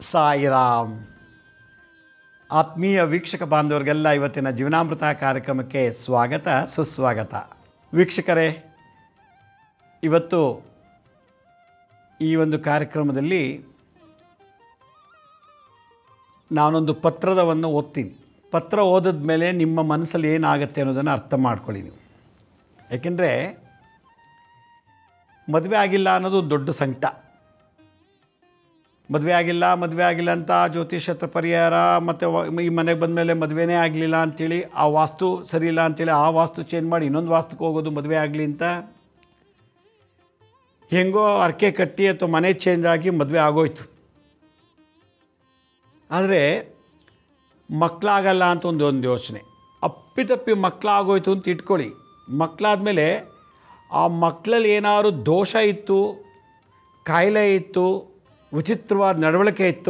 ಸಾಯಿರಾಮ್ ಆತ್ಮೀಯ ವೀಕ್ಷಕ ಬಾಂಧವರಿಗೆಲ್ಲ ಇವತ್ತಿನ ಜೀವನಾಮೃತ ಕಾರ್ಯಕ್ರಮಕ್ಕೆ ಸ್ವಾಗತ ಸುಸ್ವಾಗತ ವೀಕ್ಷಕರೇ ಇವತ್ತು ಈ ಒಂದು ಕಾರ್ಯಕ್ರಮದಲ್ಲಿ ನಾನೊಂದು ಪತ್ರದವನ್ನು ಓದ್ತೀನಿ ಪತ್ರ ಓದಿದ ಮೇಲೆ ನಿಮ್ಮ ಮನಸ್ಸಲ್ಲಿ ಏನಾಗುತ್ತೆ ಅನ್ನೋದನ್ನು ಅರ್ಥ ಮಾಡ್ಕೊಳ್ಳಿ ನೀವು ಯಾಕೆಂದರೆ ಮದುವೆ ಆಗಿಲ್ಲ ಅನ್ನೋದು ದೊಡ್ಡ ಸಂಕಟ ಮದುವೆ ಆಗಿಲ್ಲ ಮದುವೆ ಆಗಿಲ್ಲ ಅಂತ ಜ್ಯೋತಿಷತ್ರ ಪರಿಹಾರ ಮತ್ತು ಈ ಮನೆಗೆ ಬಂದ ಮೇಲೆ ಮದುವೆನೇ ಆಗಲಿಲ್ಲ ಅಂಥೇಳಿ ಆ ವಾಸ್ತು ಸರಿ ಇಲ್ಲ ಅಂಥೇಳಿ ಆ ವಾಸ್ತು ಚೇಂಜ್ ಮಾಡಿ ಇನ್ನೊಂದು ವಾಸ್ತುಕ್ಕೆ ಹೋಗೋದು ಮದುವೆ ಆಗಲಿ ಅಂತ ಹೆಂಗೋ ಅರ್ಕೆ ಕಟ್ಟಿ ಅಥವಾ ಮನೆ ಚೇಂಜ್ ಆಗಿ ಮದುವೆ ಆಗೋಯ್ತು ಆದರೆ ಮಕ್ಕಳಾಗಲ್ಲ ಅಂತ ಒಂದು ಒಂದು ಯೋಚನೆ ಅಪ್ಪಿತಪ್ಪಿ ಮಕ್ಕಳಾಗೋಯ್ತು ಅಂತ ಇಟ್ಕೊಳ್ಳಿ ಮಕ್ಕಳಾದಮೇಲೆ ಆ ಮಕ್ಕಳಲ್ಲಿ ಏನಾದ್ರು ದೋಷ ಇತ್ತು ಕಾಯಿಲೆ ಇತ್ತು ವಿಚಿತ್ರವಾದ ನಡವಳಿಕೆ ಇತ್ತು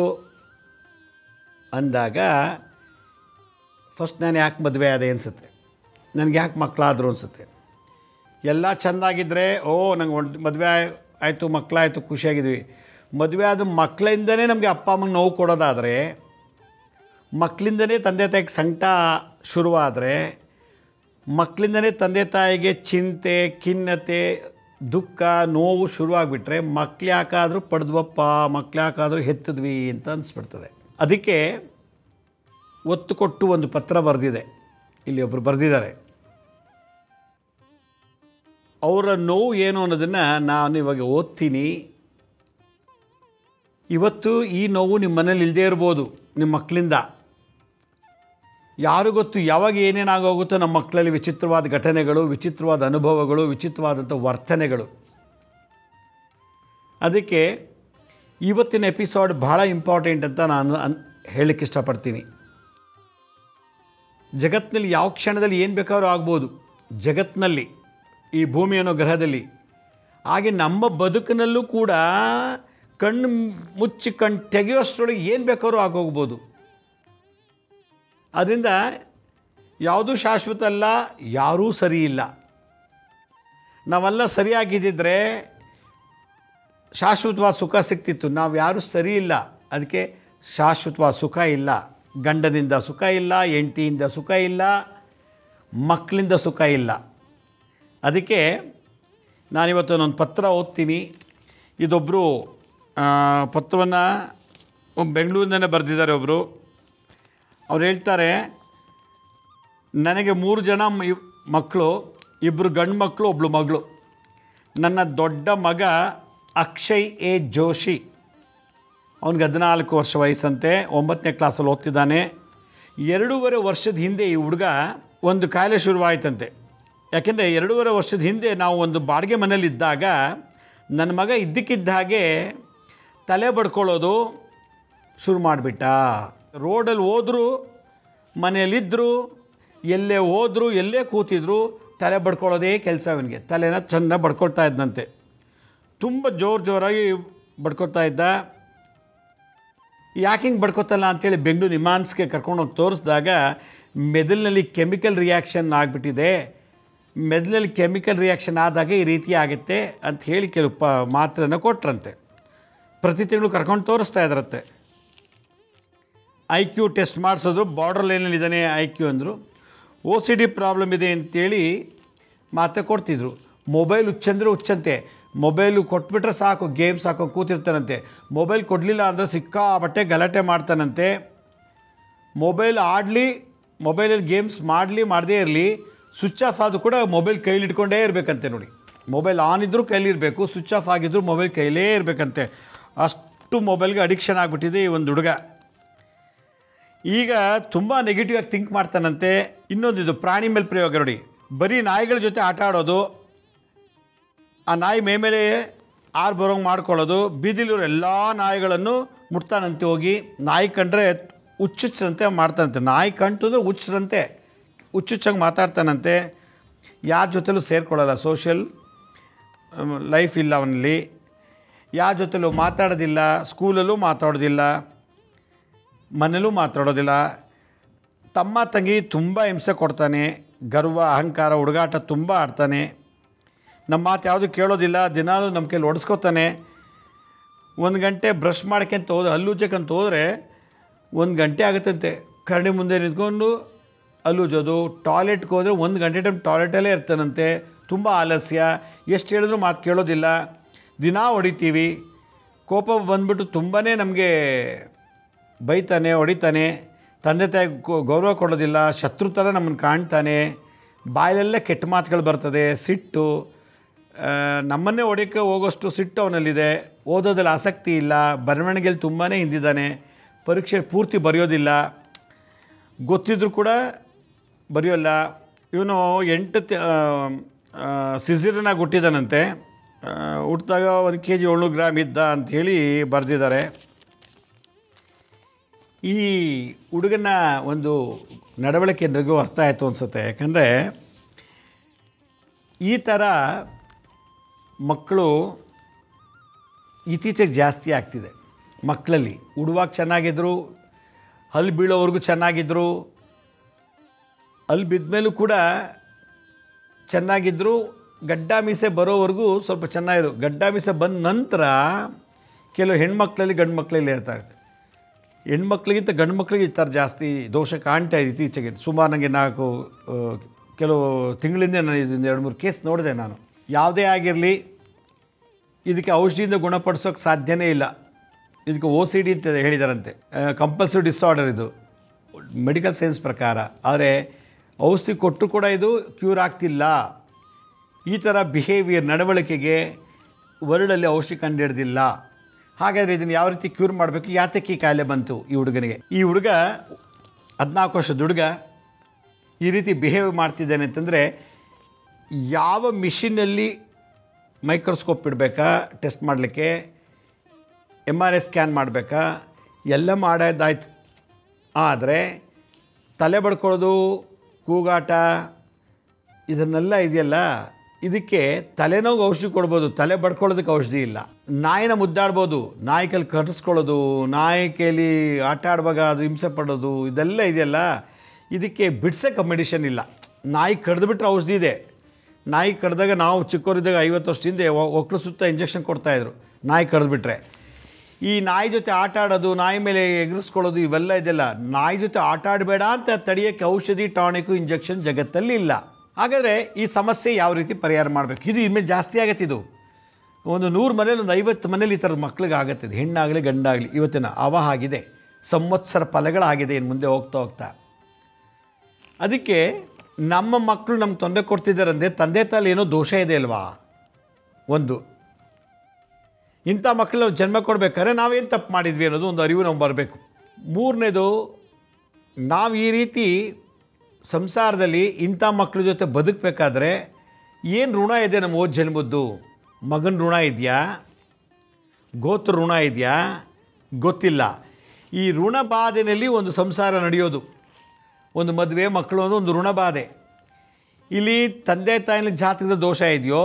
ಅಂದಾಗ ಫಸ್ಟ್ ನಾನು ಯಾಕೆ ಮದುವೆ ಆದೆ ಅನಿಸುತ್ತೆ ನನಗೆ ಯಾಕೆ ಮಕ್ಕಳಾದರು ಅನಿಸುತ್ತೆ ಎಲ್ಲ ಚೆಂದಾಗಿದ್ದರೆ ಓ ನಂಗೆ ಒಂದು ಮದುವೆ ಆಯಿತು ಮಕ್ಕಳಾಯಿತು ಖುಷಿಯಾಗಿದ್ವಿ ಮದುವೆ ಆದ ಮಕ್ಕಳಿಂದನೇ ನಮಗೆ ಅಪ್ಪ ಅಮ್ಮಂಗೆ ನೋವು ಕೊಡೋದಾದರೆ ಮಕ್ಕಳಿಂದನೇ ತಂದೆ ತಾಯಿಗೆ ಸಂಕಟ ಶುರುವಾದರೆ ಮಕ್ಕಳಿಂದನೇ ತಂದೆ ತಾಯಿಗೆ ಚಿಂತೆ ಖಿನ್ನತೆ ದುಃಖ ನೋವು ಶುರುವಾಗಿಬಿಟ್ರೆ ಮಕ್ಳು ಯಾಕಾದರೂ ಪಡೆದ್ವಪ್ಪ ಮಕ್ಳು ಯಾಕಾದರೂ ಹೆತ್ತಿದ್ವಿ ಅಂತ ಅನಿಸ್ಬಿಡ್ತದೆ ಅದಕ್ಕೆ ಒತ್ತು ಕೊಟ್ಟು ಒಂದು ಪತ್ರ ಬರೆದಿದೆ ಇಲ್ಲಿ ಒಬ್ಬರು ಬರೆದಿದ್ದಾರೆ ಅವರ ನೋವು ಏನು ಅನ್ನೋದನ್ನು ನಾನು ಇವಾಗ ಓದ್ತೀನಿ ಇವತ್ತು ಈ ನೋವು ನಿಮ್ಮ ಮನೇಲಿ ಇಲ್ಲದೇ ಇರ್ಬೋದು ನಿಮ್ಮ ಮಕ್ಕಳಿಂದ ಯಾರು ಗೊತ್ತು ಯಾವಾಗ ಏನೇನಾಗೋಗುತ್ತೋ ನಮ್ಮ ಮಕ್ಕಳಲ್ಲಿ ವಿಚಿತ್ರವಾದ ಘಟನೆಗಳು ವಿಚಿತ್ರವಾದ ಅನುಭವಗಳು ವಿಚಿತ್ರವಾದಂಥ ವರ್ತನೆಗಳು ಅದಕ್ಕೆ ಇವತ್ತಿನ ಎಪಿಸೋಡ್ ಭಾಳ ಇಂಪಾರ್ಟೆಂಟ್ ಅಂತ ನಾನು ಅನ್ ಹೇಳಕ್ಕೆ ಇಷ್ಟಪಡ್ತೀನಿ ಜಗತ್ತಿನಲ್ಲಿ ಯಾವ ಕ್ಷಣದಲ್ಲಿ ಏನು ಬೇಕಾದ್ರೂ ಆಗ್ಬೋದು ಜಗತ್ತಿನಲ್ಲಿ ಈ ಭೂಮಿ ಅನ್ನೋ ಗ್ರಹದಲ್ಲಿ ಹಾಗೆ ನಮ್ಮ ಬದುಕಿನಲ್ಲೂ ಕೂಡ ಕಣ್ಣು ಮುಚ್ಚಿ ಕಣ್ಣು ತೆಗೆಯೋಷ್ಟರೊಳಗೆ ಏನು ಬೇಕಾದ್ರೂ ಆಗೋಗ್ಬೋದು ಅದರಿಂದ ಯಾವುದೂ ಶಾಶ್ವತ ಅಲ್ಲ ಯಾರೂ ಸರಿ ಇಲ್ಲ ನಾವೆಲ್ಲ ಸರಿಯಾಗಿದ್ದಿದ್ರೆ ಶಾಶ್ವತವಾದ ಸುಖ ಸಿಗ್ತಿತ್ತು ನಾವು ಯಾರೂ ಸರಿ ಇಲ್ಲ ಅದಕ್ಕೆ ಶಾಶ್ವತವಾದ ಸುಖ ಇಲ್ಲ ಗಂಡನಿಂದ ಸುಖ ಇಲ್ಲ ಹೆಂಡತಿಯಿಂದ ಸುಖ ಇಲ್ಲ ಮಕ್ಕಳಿಂದ ಸುಖ ಇಲ್ಲ ಅದಕ್ಕೆ ನಾನಿವತ್ತು ಒಂದು ಪತ್ರ ಓದ್ತೀನಿ ಇದೊಬ್ಬರು ಪತ್ರವನ್ನು ಬೆಂಗಳೂರಿನಲ್ಲೇ ಬರೆದಿದ್ದಾರೆ ಒಬ್ಬರು ಅವ್ರು ಹೇಳ್ತಾರೆ ನನಗೆ ಮೂರು ಜನ ಮ- ಮಕ್ಕಳು ಇಬ್ಬರು ಗಂಡು ಮಕ್ಕಳು ಒಬ್ಬಳು ಮಗಳು ನನ್ನ ದೊಡ್ಡ ಮಗ ಅಕ್ಷಯ್ ಎ ಜೋಶಿ ಅವನಿಗೆ ಹದಿನಾಲ್ಕು ವರ್ಷ ವಯಸ್ಸಂತೆ ಒಂಬತ್ತನೇ ಕ್ಲಾಸಲ್ಲಿ ಓದ್ತಿದ್ದಾನೆ ಎರಡೂವರೆ ವರ್ಷದ ಹಿಂದೆ ಈ ಹುಡುಗ ಒಂದು ಕಾಯಿಲೆ ಶುರುವಾಯ್ತಂತೆ ಯಾಕೆಂದರೆ ಎರಡೂವರೆ ವರ್ಷದ ಹಿಂದೆ ನಾವು ಒಂದು ಬಾಡಿಗೆ ಮನೇಲಿದ್ದಾಗ ನನ್ನ ಮಗ ಇದ್ದಕ್ಕಿದ್ದ ಹಾಗೆ ತಲೆ ಬಡ್ಕೊಳ್ಳೋದು ಶುರು ಮಾಡಿಬಿಟ್ಟ ರೋಡಲ್ಲಿ ಹೋದ್ರು ಮನೆಯಲ್ಲಿದ್ದರು ಎಲ್ಲೇ ಹೋದ್ರು ಎಲ್ಲೇ ಕೂತಿದ್ರು ತಲೆ ಬಡ್ಕೊಳ್ಳೋದೇ ಕೆಲಸ ಅವನಿಗೆ ತಲೆನ ಚೆನ್ನಾಗಿ ಬಡ್ಕೊಳ್ತಾ ಇದ್ದಂತೆ ತುಂಬ ಜೋರು ಜೋರಾಗಿ ಬಡ್ಕೊಳ್ತಾ ಇದ್ದ ಯಾಕೆ ಹಿಂಗೆ ಬಡ್ಕೊತಲ್ಲ ಅಂಥೇಳಿ ಬೆಂಗಳೂರು ನಿಮಾನ್ಸ್ಗೆ ಕರ್ಕೊಂಡೋಗಿ ತೋರಿಸಿದಾಗ ಮೆದುಳಿನಲ್ಲಿ ಕೆಮಿಕಲ್ ರಿಯಾಕ್ಷನ್ ಆಗಿಬಿಟ್ಟಿದೆ ಮೆದುಳಲ್ಲಿ ಕೆಮಿಕಲ್ ರಿಯಾಕ್ಷನ್ ಆದಾಗ ಈ ರೀತಿ ಆಗುತ್ತೆ ಅಂತ ಹೇಳಿ ಕೆಲವು ಪ ಮಾತ್ರೆನ ಕೊಟ್ರಂತೆ ಪ್ರತಿ ತಿಂಗಳು ಕರ್ಕೊಂಡು ತೋರಿಸ್ತಾ ಇದ್ರಂತೆ ಐ ಕ್ಯೂ ಟೆಸ್ಟ್ ಮಾಡಿಸಿದ್ರು ಬಾರ್ಡರ್ ಲೈನಲ್ಲಿ ಇದ್ದಾನೆ ಐ ಕ್ಯೂ ಅಂದರು ಓ ಸಿ ಡಿ ಪ್ರಾಬ್ಲಮ್ ಇದೆ ಅಂತೇಳಿ ಮಾತೆ ಕೊಡ್ತಿದ್ರು ಮೊಬೈಲ್ ಹುಚ್ಚಂದ್ರೆ ಹುಚ್ಚಂತೆ ಮೊಬೈಲು ಕೊಟ್ಬಿಟ್ರೆ ಸಾಕು ಗೇಮ್ಸ್ ಹಾಕೊಂಡು ಕೂತಿರ್ತಾನಂತೆ ಮೊಬೈಲ್ ಕೊಡಲಿಲ್ಲ ಅಂದರೆ ಸಿಕ್ಕಾಬಟ್ಟೆ ಗಲಾಟೆ ಮಾಡ್ತಾನಂತೆ ಮೊಬೈಲ್ ಆಡಲಿ ಮೊಬೈಲಲ್ಲಿ ಗೇಮ್ಸ್ ಮಾಡಲಿ ಮಾಡದೇ ಇರಲಿ ಸ್ವಿಚ್ ಆಫ್ ಆದರೂ ಕೂಡ ಮೊಬೈಲ್ ಕೈಲಿ ಇಟ್ಕೊಂಡೇ ಇರಬೇಕಂತೆ ನೋಡಿ ಮೊಬೈಲ್ ಆನ್ ಇದ್ದರೂ ಕೈಲಿ ಇರಬೇಕು ಸ್ವಿಚ್ ಆಫ್ ಆಗಿದ್ದರೂ ಮೊಬೈಲ್ ಕೈಲೇ ಇರಬೇಕಂತೆ ಅಷ್ಟು ಮೊಬೈಲ್ಗೆ ಅಡಿಕ್ಷನ್ ಆಗಿಬಿಟ್ಟಿದೆ ಈ ಒಂದು ಹುಡುಗ ಈಗ ತುಂಬ ನೆಗೆಟಿವ್ ಆಗಿ ಥಿಂಕ್ ಮಾಡ್ತಾನಂತೆ ಇನ್ನೊಂದಿದು ಪ್ರಾಣಿ ಮೇಲೆ ಪ್ರಯೋಗ ನೋಡಿ ಬರೀ ನಾಯಿಗಳ ಜೊತೆ ಆಟ ಆಡೋದು ಆ ನಾಯಿ ಮೇ ಮೇಲೆ ಆರು ಬರೋಂಗೆ ಮಾಡ್ಕೊಳ್ಳೋದು ಬೀದಿಲಿರೋ ಎಲ್ಲ ನಾಯಿಗಳನ್ನು ಮುಟ್ತಾನಂತೆ ಹೋಗಿ ನಾಯಿ ಕಂಡ್ರೆ ಹುಚ್ಚುಚ್ಚರಂತೆ ಮಾಡ್ತಾನಂತೆ ನಾಯಿ ಕಂಟು ಅಂದರೆ ಹುಚ್ಚರಂತೆ ಹುಚ್ಚುಚ್ಚಂಗೆ ಮಾತಾಡ್ತಾನಂತೆ ಯಾರ ಜೊತೆಲೂ ಸೇರ್ಕೊಳ್ಳಲ್ಲ ಸೋಷಿಯಲ್ ಲೈಫ್ ಇಲ್ಲ ಅವನಲ್ಲಿ ಯಾರ ಜೊತೆಲೂ ಮಾತಾಡೋದಿಲ್ಲ ಸ್ಕೂಲಲ್ಲೂ ಮಾತಾಡೋದಿಲ್ಲ ಮನೇಲೂ ಮಾತಾಡೋದಿಲ್ಲ ತಮ್ಮ ತಂಗಿ ತುಂಬ ಹಿಂಸೆ ಕೊಡ್ತಾನೆ ಗರ್ವ ಅಹಂಕಾರ ಹುಡುಗಾಟ ತುಂಬ ಆಡ್ತಾನೆ ನಮ್ಮ ಮಾತು ಯಾವುದು ಕೇಳೋದಿಲ್ಲ ದಿನಾಲೂ ನಮ್ಮ ಕೈಲಿ ಒಡಿಸ್ಕೊತಾನೆ ಒಂದು ಗಂಟೆ ಬ್ರಷ್ ಮಾಡ್ಕೊಂತ ಹೋದ್ರೆ ಹಲ್ಲುಜ್ಜಕ್ಕಂತ ಹೋದರೆ ಒಂದು ಗಂಟೆ ಆಗುತ್ತಂತೆ ಕರಡಿ ಮುಂದೆ ನಿಂತ್ಕೊಂಡು ಹಲ್ಲುಜ್ಜೋದು ಟಾಯ್ಲೆಟ್ಗೆ ಹೋದರೆ ಒಂದು ಗಂಟೆ ಟೈಮ್ ಟಾಯ್ಲೆಟಲ್ಲೇ ಇರ್ತಾನಂತೆ ತುಂಬ ಆಲಸ್ಯ ಎಷ್ಟು ಹೇಳಿದ್ರು ಮಾತು ಕೇಳೋದಿಲ್ಲ ದಿನಾ ಹೊಡಿತೀವಿ ಕೋಪ ಬಂದ್ಬಿಟ್ಟು ತುಂಬಾ ನಮಗೆ ಬೈತಾನೆ ಹೊಡಿತಾನೆ ತಂದೆ ತಾಯಿ ಗೌ- ಗೌರವ ಕೊಡೋದಿಲ್ಲ ಶತ್ರು ಥರ ನಮ್ಮನ್ನು ಕಾಣ್ತಾನೆ ಬಾಯಲ್ಲೆಲ್ಲ ಕೆಟ್ಟ ಮಾತುಗಳು ಬರ್ತದೆ ಸಿಟ್ಟು ಆ, ನಮ್ಮನ್ನೇ ಹೊಡಿಯೋಕ್ಕೆ ಹೋಗೋಷ್ಟು ಸಿಟ್ಟು ಅವನಲ್ಲಿದೆ ಓದೋದ್ರಲ್ಲಿ ಆಸಕ್ತಿ ಇಲ್ಲ ಬರವಣಿಗೆಯಲ್ಲಿ ತುಂಬಾ ಹಿಂದಿದ್ದಾನೆ ಪರೀಕ್ಷೆ ಪೂರ್ತಿ ಬರೆಯೋದಿಲ್ಲ ಗೊತ್ತಿದ್ರೂ ಕೂಡ ಬರೆಯೋಲ್ಲ ಇವನು ಎಂಟು ಸಿಸಿರನಾಗಿ ಹುಟ್ಟಿದಾನಂತೆ ಆ, ಹುಟ್ಟಿದಾಗ ಒಂದು ಕೆ ಜಿ ಏಳ್ನೂರು ಗ್ರಾಮ್ ಇದ್ದ ಅಂಥೇಳಿ ಬರೆದಿದ್ದಾರೆ ಈ ಹುಡುಗನ ಒಂದು ನಡವಳಿಕೆ ನನಗೂ ಅರ್ಥ ಆಯಿತು ಅನಿಸುತ್ತೆ ಯಾಕಂದರೆ ಈ ಥರ ಮಕ್ಕಳು ಇತ್ತೀಚೆಗೆ ಜಾಸ್ತಿ ಆಗ್ತಿದೆ ಮಕ್ಕಳಲ್ಲಿ ಉಡುವಾಗ ಚೆನ್ನಾಗಿದ್ದರು ಹಲ್ಲು ಬೀಳೋವರೆಗೂ ಚೆನ್ನಾಗಿದ್ದರು ಅಲ್ಲಿ ಬಿದ್ಮೇಲೂ ಕೂಡ ಚೆನ್ನಾಗಿದ್ದರು ಗಡ್ಡ ಮೀಸೆ ಬರೋವರೆಗೂ ಸ್ವಲ್ಪ ಚೆನ್ನಾಗಿರು ಗಡ್ಡ ಮೀಸೆ ಬಂದ ನಂತರ ಕೆಲವು ಹೆಣ್ಮಕ್ಳಲ್ಲಿ ಗಂಡು ಮಕ್ಕಳಲ್ಲಿ ಇರ್ತಾರೆ ಹೆಣ್ಮಕ್ಳಿಗಿಂತ ಗಂಡು ಮಕ್ಕಳಿಗೆ ಈ ಥರ ಜಾಸ್ತಿ ದೋಷ ಕಾಣ್ತಾ ಇದೆ ಇತ್ತೀಚೆಗೆ ಸುಮಾರು ನನಗೆ ನಾಲ್ಕು ಆ, ಕೆಲವು ತಿಂಗಳಿಂದ ನಾನು ಇದೊಂದು ಎರಡು ಮೂರು ಕೇಸ್ ನೋಡಿದೆ ನಾನು ಯಾವುದೇ ಆಗಿರಲಿ ಇದಕ್ಕೆ ಔಷಧಿಯಿಂದ ಗುಣಪಡಿಸೋಕ್ಕೆ ಸಾಧ್ಯನೇ ಇಲ್ಲ ಇದಕ್ಕೆ ಓ ಸಿ ಡಿ ಅಂತ ಹೇಳಿದಾರಂತೆ ಕಂಪಲ್ಸರಿ ಡಿಸಾರ್ಡರ್ ಇದು ಮೆಡಿಕಲ್ ಸೈನ್ಸ್ ಪ್ರಕಾರ ಆದರೆ ಔಷಧಿ ಕೊಟ್ಟರು ಕೂಡ ಇದು ಕ್ಯೂರ್ ಆಗ್ತಿಲ್ಲ ಈ ಥರ ಬಿಹೇವಿಯರ್ ನಡವಳಿಕೆಗೆ ವರ್ಡಲ್ಲಿ ಔಷಧಿ ಕಂಡುಹಿಡ್ದಿಲ್ಲ ಹಾಗಾದರೆ ಇದನ್ನು ಯಾವ ರೀತಿ ಕ್ಯೂರ್ ಮಾಡಬೇಕು ಯಾತಕ್ಕೆ ಈ ಕಾಯಿಲೆ ಬಂತು ಈ ಹುಡುಗನಿಗೆ ಈ ಹುಡುಗ ಹದಿನಾಲ್ಕು ವರ್ಷದ ಹುಡುಗ ಈ ರೀತಿ ಬಿಹೇವ್ ಮಾಡ್ತಿದ್ದಾನೆ ಅಂತಂದರೆ ಯಾವ ಮಿಷಿನಲ್ಲಿ ಮೈಕ್ರೋಸ್ಕೋಪ್ ಇಡಬೇಕಾ ಟೆಸ್ಟ್ ಮಾಡಲಿಕ್ಕೆ ಎಮ್ ಆರ್ ಐ ಸ್ಕ್ಯಾನ್ ಮಾಡಬೇಕಾ ಎಲ್ಲ ಮಾಡೋದಾಯ್ತು ಆದರೆ ತಲೆ ಬಡ್ಕೊಳ್ಳೋದು ಕೂಗಾಟ ಇದನ್ನೆಲ್ಲ ಇದೆಯಲ್ಲ ಇದಕ್ಕೆ ತಲೆನೋವು ಔಷಧಿ ಕೊಡ್ಬೋದು ತಲೆ ಬಡ್ಕೊಳ್ಳೋದಕ್ಕೆ ಔಷಧಿ ಇಲ್ಲ ನಾಯಿನ ಮುದ್ದಾಡ್ಬೋದು ನಾಯಿ ಕೈಲಿ ಕಟ್ಟಿಸ್ಕೊಳ್ಳೋದು ನಾಯಿ ಕೈಲಿ ಆಟ ಆಡುವಾಗ ಅದು ಹಿಂಸೆ ಪಡೋದು ಇದೆಲ್ಲ ಇದೆಯಲ್ಲ ಇದಕ್ಕೆ ಬಿಡ್ಸೋಕ್ಕೆ ಮೆಡಿಷನ್ ಇಲ್ಲ ನಾಯಿ ಕಡ್ದುಬಿಟ್ರೆ ಔಷಧಿ ಇದೆ ನಾಯಿ ಕಡ್ದಾಗ ನಾವು ಚಿಕ್ಕವರಿದ್ದಾಗ ಐವತ್ತು ವರ್ಷದ ಹಿಂದೆ ಒ- ಒಕ್ಳು ಸುತ್ತ ಇಂಜೆಕ್ಷನ್ ಕೊಡ್ತಾಯಿದ್ರು ನಾಯಿ ಕಡ್ದುಬಿಟ್ರೆ ಈ ನಾಯಿ ಜೊತೆ ಆಟ ಆಡೋದು ನಾಯಿ ಮೇಲೆ ಎಗರಿಸ್ಕೊಳ್ಳೋದು ಇವೆಲ್ಲ ಇದೆಲ್ಲ ನಾಯಿ ಜೊತೆ ಆಟ ಆಡಬೇಡ ಅಂತ ತಡೆಯೋಕ್ಕೆ ಔಷಧಿ ಟಾನಿಕು ಇಂಜೆಕ್ಷನ್ ಜಗತ್ತಲ್ಲಿ ಇಲ್ಲ ಹಾಗಾದರೆ ಈ ಸಮಸ್ಯೆ ಯಾವ ರೀತಿ ಪರಿಹಾರ ಮಾಡಬೇಕು ಇದು ಇನ್ಮೇಲೆ ಜಾಸ್ತಿ ಆಗತ್ತೆ ಇದು ಒಂದು ನೂರು ಮನೇಲಿ ಒಂದು ಐವತ್ತು ಮನೇಲಿ ಈ ಥರದ ಮಕ್ಳಿಗೆ ಆಗತ್ತೆ ಇದು ಹೆಣ್ಣಾಗಲಿ ಗಂಡಾಗಲಿ ಇವತ್ತಿನ ಅವ ಆಗಿದೆ ಸಂವತ್ಸರ ಫಲಗಳಾಗಿದೆ ಇನ್ನು ಮುಂದೆ ಹೋಗ್ತಾ ಹೋಗ್ತಾ ಅದಕ್ಕೆ ನಮ್ಮ ಮಕ್ಕಳು ನಮ್ಗೆ ತೊಂದರೆ ಕೊಡ್ತಿದ್ದಾರೆ ಅಂದರೆ ತಂದೆ ತಾಯಿ ಏನೋ ದೋಷ ಇದೆ ಅಲ್ವಾ ಒಂದು ಇಂಥ ಮಕ್ಕಳು ನಾವು ಜನ್ಮ ಕೊಡಬೇಕಾದ್ರೆ ನಾವೇನು ತಪ್ಪು ಮಾಡಿದ್ವಿ ಅನ್ನೋದು ಒಂದು ಅರಿವು ನಾವು ಬರಬೇಕು ಮೂರನೇದು ನಾವು ಈ ರೀತಿ ಸಂಸಾರದಲ್ಲಿ ಇಂಥ ಮಕ್ಕಳ ಜೊತೆ ಬದುಕಬೇಕಾದ್ರೆ ಏನು ಋಣ ಇದೆ ನಮ್ಮ ಓದ್ ಜನ್ಮದ್ದು ಮಗನ ಋಣ ಇದೆಯಾ ಗೋತ್ರ ಋಣ ಇದೆಯಾ ಗೊತ್ತಿಲ್ಲ ಈ ಋಣ ಬಾಧೆಯಲ್ಲಿ ಒಂದು ಸಂಸಾರ ನಡೆಯೋದು ಒಂದು ಮದುವೆ ಮಕ್ಕಳು ಅನ್ನೋ ಒಂದು ಋಣ ಬಾಧೆ ಇಲ್ಲಿ ತಂದೆ ತಾಯಿನ ಜಾತಕದ ದೋಷ ಇದೆಯೋ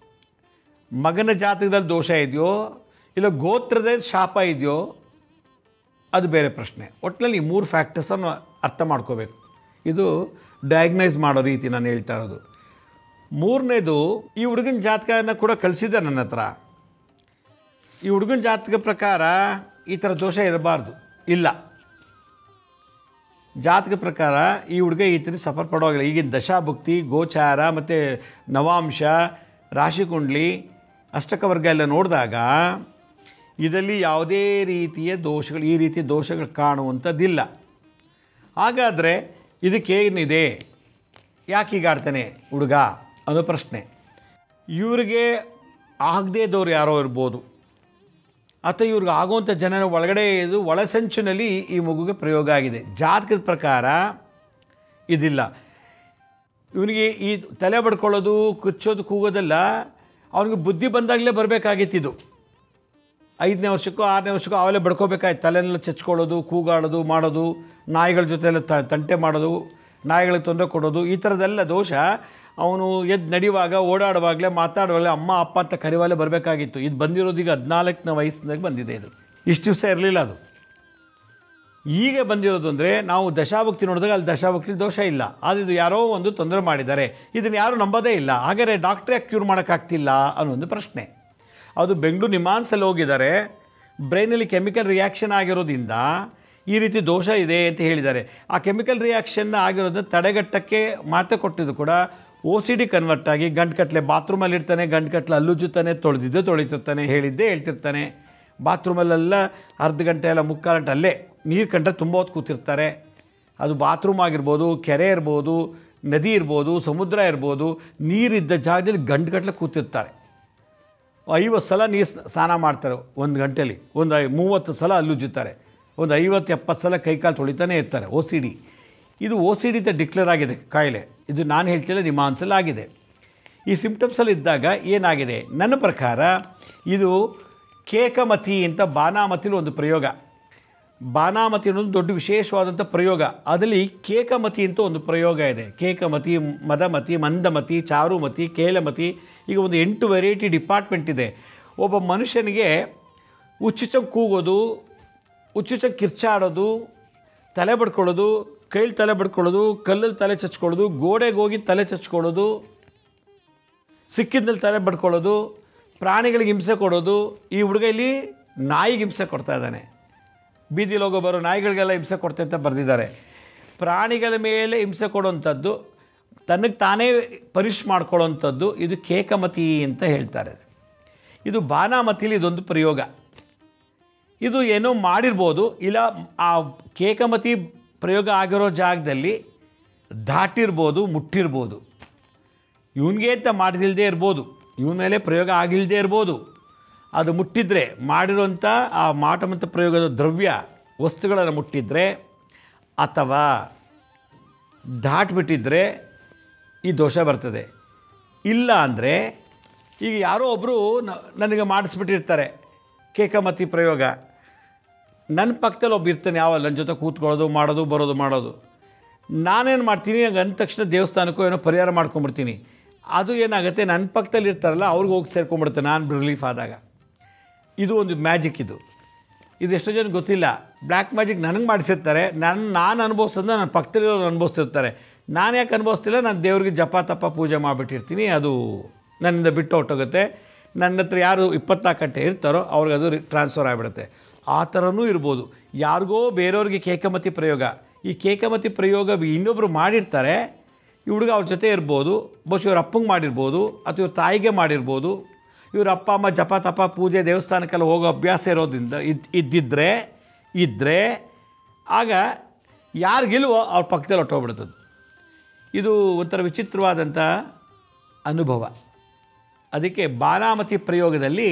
ಮಗನ ಜಾತಕದಲ್ಲಿ ದೋಷ ಇದೆಯೋ ಇಲ್ಲ ಗೋತ್ರದ ಶಾಪ ಇದೆಯೋ ಅದು ಬೇರೆ ಪ್ರಶ್ನೆ ಒಟ್ಟಿನಲ್ಲಿ ಈ ಮೂರು ಫ್ಯಾಕ್ಟರ್ಸನ್ನು ಅರ್ಥ ಮಾಡ್ಕೋಬೇಕು ಇದು ಡಯಾಗ್ನೈಸ್ ಮಾಡೋ ರೀತಿ ನಾನು ಹೇಳ್ತಾ ಇರೋದು ಮೂರನೇದು ಈ ಹುಡುಗನ ಜಾತಕನ ಕೂಡ ಕಳಿಸಿದ್ದೆ ನನ್ನ ಹತ್ರ ಈ ಹುಡುಗನ ಜಾತಕ ಪ್ರಕಾರ ಈ ಥರ ದೋಷ ಇರಬಾರ್ದು ಇಲ್ಲ ಜಾತಕ ಪ್ರಕಾರ ಈ ಹುಡುಗ ಈ ಥರ ಸಫರ್ ಪಡೋಗಿಲ್ಲ ಈಗಿನ ದಶಾಭುಕ್ತಿ ಗೋಚಾರ ಮತ್ತು ನವಾಂಶ ರಾಶಿಕುಂಡ್ಲಿ ಅಷ್ಟಕವರ್ಗ ಎಲ್ಲ ನೋಡಿದಾಗ ಇದರಲ್ಲಿ ಯಾವುದೇ ರೀತಿಯ ದೋಷಗಳು ಈ ರೀತಿ ದೋಷಗಳು ಕಾಣುವಂಥದ್ದಿಲ್ಲ ಹಾಗಾದರೆ ಇದಕ್ಕೇನಿದೆ ಯಾಕೆ ಹೀಗಾಡ್ತಾನೆ ಹುಡುಗ ಅನ್ನೋ ಪ್ರಶ್ನೆ ಇವ್ರಿಗೆ ಆಗದೇ ಇದ್ದವ್ರು ಯಾರೋ ಇರ್ಬೋದು ಅಥವಾ ಇವ್ರಿಗೆ ಆಗುವಂಥ ಜನರ ಒಳಗಡೆ ಇದು ಒಳಸಂಚಿನಲ್ಲಿ ಈ ಮಗುಗೆ ಪ್ರಯೋಗ ಆಗಿದೆ ಜಾತಕದ ಪ್ರಕಾರ ಇದಿಲ್ಲ ಇವನಿಗೆ ಈ ತಲೆ ಬಡ್ಕೊಳ್ಳೋದು ಕುಚ್ಚೋದು ಕೂಗೋದೆಲ್ಲ ಅವನಿಗೆ ಬುದ್ಧಿ ಬಂದಾಗಲೇ ಬರಬೇಕಾಗಿತ್ತಿದು ಐದನೇ ವರ್ಷಕ್ಕೋ ಆರನೇ ವರ್ಷಕ್ಕೋ ಅವೆಲ್ಲ ಬಡ್ಕೋಬೇಕಾಯ್ತು ತಲೆನೆಲ್ಲ ಚಚ್ಕೊಳ್ಳೋದು ಕೂಗಾಡೋದು ಮಾಡೋದು ನಾಯಿಗಳ ಜೊತೆ ಎಲ್ಲ ತ ತಂಟೆ ಮಾಡೋದು ನಾಯಿಗಳಿಗೆ ತೊಂದರೆ ಕೊಡೋದು ಈ ಥರದ್ದೆಲ್ಲ ದೋಷ ಅವನು ಎದ್ದು ನಡೆಯುವಾಗ ಓಡಾಡುವಾಗಲೇ ಮಾತಾಡುವಾಗಲೇ ಅಮ್ಮ ಅಪ್ಪ ಅಂತ ಕರಿವಾಗಲೇ ಬರಬೇಕಾಗಿತ್ತು ಇದು ಬಂದಿರೋದು ಈಗ ಹದಿನಾಲ್ಕನೇ ವಯಸ್ಸಿನಾಗ ಬಂದಿದೆ ಇದು ಇಷ್ಟು ದಿವಸ ಇರಲಿಲ್ಲ ಅದು ಈಗ ಬಂದಿರೋದು ಅಂದರೆ ನಾವು ದಶಾಭಕ್ತಿ ನೋಡಿದಾಗ ಅಲ್ಲಿ ದಶಾಭಕ್ತಿ ದೋಷ ಇಲ್ಲ ಆದರೆ ಇದು ಯಾರೋ ಒಂದು ತೊಂದರೆ ಮಾಡಿದ್ದಾರೆ ಇದನ್ನು ಯಾರೂ ನಂಬೋದೇ ಇಲ್ಲ ಹಾಗಾದರೆ ಡಾಕ್ಟ್ರೇ ಕ್ಯೂರ್ ಮಾಡೋಕ್ಕಾಗ್ತಿಲ್ಲ ಅನ್ನೋ ಒಂದು ಪ್ರಶ್ನೆ ಅದು ಬೆಂಗಳೂರು ನಿಮಾನ್ಸಲ್ಲಿ ಹೋಗಿದ್ದಾರೆ ಬ್ರೈನಲ್ಲಿ ಕೆಮಿಕಲ್ ರಿಯಾಕ್ಷನ್ ಆಗಿರೋದ್ರಿಂದ ಈ ರೀತಿ ದೋಷ ಇದೆ ಅಂತ ಹೇಳಿದ್ದಾರೆ ಆ ಕೆಮಿಕಲ್ ರಿಯಾಕ್ಷನ್ ಆಗಿರೋದನ್ನ ತಡೆಗಟ್ಟಕ್ಕೆ ಮಾತೆ ಕೊಟ್ಟಿದ್ದು ಕೂಡ ಓ ಸಿ ಡಿ ಕನ್ವರ್ಟ್ ಆಗಿ ಗಂಟುಕಟ್ಲೆ ಬಾತ್ರೂಮಲ್ಲಿ ಇರ್ತಾನೆ ಗಂಟುಕಟ್ಲೆ ಅಲ್ಲುಜ್ಜುತ್ತಾನೆ ತೊಳೆದಿದ್ದು ತೊಳಿತಿರ್ತಾನೆ ಹೇಳಿದ್ದೇ ಹೇಳ್ತಿರ್ತಾನೆ ಬಾತ್ರೂಮಲ್ಲೆಲ್ಲ ಅರ್ಧ ಗಂಟೆ ಎಲ್ಲ ಮುಕ್ಕಾಲು ಗಂಟೆ ಅಲ್ಲೇ ನೀರು ಕಂಡ್ರೆ ತುಂಬ ಹೊತ್ತು ಕೂತಿರ್ತಾರೆ ಅದು ಬಾತ್ರೂಮ್ ಆಗಿರ್ಬೋದು ಕೆರೆ ಇರ್ಬೋದು ನದಿ ಇರ್ಬೋದು ಸಮುದ್ರ ಇರ್ಬೋದು ನೀರಿದ್ದ ಜಾಗದಲ್ಲಿ ಗಂಟುಗಟ್ಟಲೆ ಕೂತಿರ್ತಾರೆ ಐವತ್ತು ಸಲ ನೀರು ಸ್ನಾನ ಮಾಡ್ತಾರೆ ಒಂದು ಗಂಟೆಲಿ ಒಂದು ಐ ಮೂವತ್ತು ಸಲ ಅಲ್ಲುಜ್ಜುತ್ತಾರೆ ಒಂದು ಐವತ್ತು ಎಪ್ಪತ್ತು ಸಲ ಕೈಕಾಲು ತೊಳಿತಾನೆ ಇರ್ತಾರೆ ಓ ಸಿ ಡಿ ಇದು ಓ ಸಿ ಡಿ ಅಂತ ಡಿಕ್ಲೇರ್ ಆಗಿದೆ ಕಾಯಿಲೆ ಇದು ನಾನು ಹೇಳ್ತಿಲ್ಲ ನಿಮ್ಮ ಆನ್ಸಲ್ ಆಗಿದೆ ಈ ಸಿಂಪ್ಟಮ್ಸಲ್ಲಿ ಇದ್ದಾಗ ಏನಾಗಿದೆ ನನ್ನ ಪ್ರಕಾರ ಇದು ಕೇಕಮತಿ ಅಂತ ಬಾನಾಮತಿಲಿ ಒಂದು ಪ್ರಯೋಗ ಬಾನಾಮತಿ ಅನ್ನೋದು ದೊಡ್ಡ ವಿಶೇಷವಾದಂಥ ಪ್ರಯೋಗ ಅದರಲ್ಲಿ ಕೇಕಮತಿ ಅಂತ ಒಂದು ಪ್ರಯೋಗ ಇದೆ ಕೇಕಮತಿ ಮದಮತಿ ಮಂದಮತಿ ಚಾರುಮತಿ ಕೇಲಮತಿ ಈಗ ಒಂದು ಎಂಟು ವೆರೈಟಿ ಡಿಪಾರ್ಟ್ಮೆಂಟ್ ಇದೆ ಒಬ್ಬ ಮನುಷ್ಯನಿಗೆ ಉಚ್ಚುಚಂಗೆ ಕೂಗೋದು ಉಚ್ಚುಚಂಗೆ ಕಿರ್ಚಾಡೋದು ತಲೆ ಬಡ್ಕೊಳ್ಳೋದು ಕೈಲಿ ತಲೆ ಬಡ್ಕೊಳ್ಳೋದು ಕಲ್ಲಲ್ಲಿ ತಲೆ ಚಚ್ಕೊಳ್ಳೋದು ಗೋಡೆಗೆ ಹೋಗಿ ತಲೆ ಚಚ್ಕೊಳ್ಳೋದು ಸಿಕ್ಕಿದ್ದಲ್ಲಿ ತಲೆ ಬಡ್ಕೊಳ್ಳೋದು ಪ್ರಾಣಿಗಳಿಗೆ ಹಿಂಸೆ ಕೊಡೋದು ಈ ಹುಡುಗ ಇಲ್ಲಿ ನಾಯಿಗೆ ಹಿಂಸೆ ಕೊಡ್ತಾ ಇದ್ದಾನೆ ಬೀದಿಲಿ ಹೋಗೋ ಬರೋ ನಾಯಿಗಳಿಗೆಲ್ಲ ಹಿಂಸೆ ಕೊಡ್ತೆ ಅಂತ ಬರೆದಿದ್ದಾರೆ ಪ್ರಾಣಿಗಳ ಮೇಲೆ ಹಿಂಸೆ ಕೊಡುವಂಥದ್ದು ತನಗೆ ತಾನೇ ಪರಿಶ್ ಮಾಡ್ಕೊಳ್ಳೋವಂಥದ್ದು ಇದು ಕೇಕಮತಿ ಅಂತ ಹೇಳ್ತಾರೆ ಇದು ಬಾನಾಮತಿಲಿ ಇದೊಂದು ಪ್ರಯೋಗ ಇದು ಏನೋ ಮಾಡಿರ್ಬೋದು ಇಲ್ಲ ಆ ಕೇಕಮತಿ ಪ್ರಯೋಗ ಆಗಿರೋ ಜಾಗದಲ್ಲಿ ದಾಟಿರ್ಬೋದು ಮುಟ್ಟಿರ್ಬೋದು ಇವನಿಗೆ ಅಂತ ಮಾಡಿದಿಲ್ಲದೆ ಇರ್ಬೋದು ಇವನ ಮೇಲೆ ಪ್ರಯೋಗ ಆಗಿಲ್ಲದೆ ಇರ್ಬೋದು ಅದು ಮುಟ್ಟಿದ್ರೆ ಮಾಡಿರೋಂಥ ಆ ಮಾಟಮಂತ ಪ್ರಯೋಗದ ದ್ರವ್ಯ ವಸ್ತುಗಳನ್ನು ಮುಟ್ಟಿದ್ರೆ ಅಥವಾ ದಾಟ್ಬಿಟ್ಟಿದ್ರೆ ಈ ದೋಷ ಬರ್ತದೆ ಇಲ್ಲ ಅಂದರೆ ಈಗ ಯಾರೋ ಒಬ್ಬರು ನನಗೆ ಮಾಡಿಸ್ಬಿಟ್ಟಿರ್ತಾರೆ ಕೇಕಮತಿ ಪ್ರಯೋಗ ನನ್ನ ಪಕ್ಕದಲ್ಲಿ ಒಬ್ಬ ಇರ್ತಾನೆ ಯಾವ ನನ್ನ ಜೊತೆ ಕೂತ್ಕೊಳ್ಳೋದು ಮಾಡೋದು ಬರೋದು ಮಾಡೋದು ನಾನೇನು ಮಾಡ್ತೀನಿ ಹಂಗೆ ಅಂದ ತಕ್ಷಣ ದೇವಸ್ಥಾನಕ್ಕೂ ಏನೋ ಪರಿಹಾರ ಮಾಡ್ಕೊಂಬಿಡ್ತೀನಿ ಅದು ಏನಾಗುತ್ತೆ ನನ್ನ ಪಕ್ಕದಲ್ಲಿ ಇರ್ತಾರಲ್ಲ ಅವ್ರಿಗೆ ಹೋಗಿ ಸೇರ್ಕೊಂಡ್ಬಿಡುತ್ತೆ ನಾನು ರಿಲೀಫ್ ಆದಾಗ ಇದು ಒಂದು ಮ್ಯಾಜಿಕ್ ಇದು ಇದು ಎಷ್ಟೋ ಜನ ಗೊತ್ತಿಲ್ಲ ಬ್ಲ್ಯಾಕ್ ಮ್ಯಾಜಿಕ್ ನನಗೆ ಮಾಡಿಸಿರ್ತಾರೆ ನನ್ನ ನಾನು ಅನುಭವಿಸೋದನ್ನ ನನ್ನ ಪಕ್ಕದಲ್ಲಿರೋರು ಅನುಭವಿಸ್ತಿರ್ತಾರೆ ನಾನು ಯಾಕೆ ಅನುಭವಿಸ್ತಿಲ್ಲ ನಾನು ದೇವ್ರಿಗೆ ಜಪ ತಪ ಪೂಜೆ ಮಾಡಿಬಿಟ್ಟಿರ್ತೀನಿ ಅದು ನನ್ನಿಂದ ಬಿಟ್ಟು ಹೊಟ್ಟೋಗುತ್ತೆ ನನ್ನ ಹತ್ರ ಯಾರು ಇಪ್ಪತ್ನಾಲ್ಕು ಗಂಟೆ ಇರ್ತಾರೋ ಅವ್ರಿಗೆ ಅದು ಟ್ರಾನ್ಸ್ಫರ್ ಆಗಿಬಿಡುತ್ತೆ ಆ ಥರನೂ ಇರ್ಬೋದು ಯಾರಿಗೋ ಬೇರೆಯವ್ರಿಗೆ ಕೇಕಮತಿ ಪ್ರಯೋಗ ಈ ಕೇಕಮತಿ ಪ್ರಯೋಗ ಇನ್ನೊಬ್ಬರು ಮಾಡಿರ್ತಾರೆ ಈ ಹುಡುಗ ಅವ್ರ ಜೊತೆ ಇರ್ಬೋದು ಬಹುಶಃ ಇವ್ರ ಅಪ್ಪಂಗೆ ಮಾಡಿರ್ಬೋದು ಅಥವಾ ಇವ್ರ ತಾಯಿಗೆ ಮಾಡಿರ್ಬೋದು ಇವ್ರ ಅಪ್ಪ ಅಮ್ಮ ಜಪ ತಪ ಪೂಜೆ ದೇವಸ್ಥಾನಕ್ಕೆಲ್ಲ ಹೋಗೋ ಅಭ್ಯಾಸ ಇರೋದ್ರಿಂದ ಇದ್ ಇದ್ದಿದ್ದರೆ ಇದ್ದರೆ ಆಗ ಯಾರಿಗಿಲ್ವೋ ಅವ್ರ ಪಕ್ಕದಲ್ಲಿ ಹೊಟ್ಟೋಗ್ಬಿಡ್ತದೆ ಇದು ಒಂಥರ ವಿಚಿತ್ರವಾದಂಥ ಅನುಭವ ಅದಕ್ಕೆ ಬಾನಾಮತಿ ಪ್ರಯೋಗದಲ್ಲಿ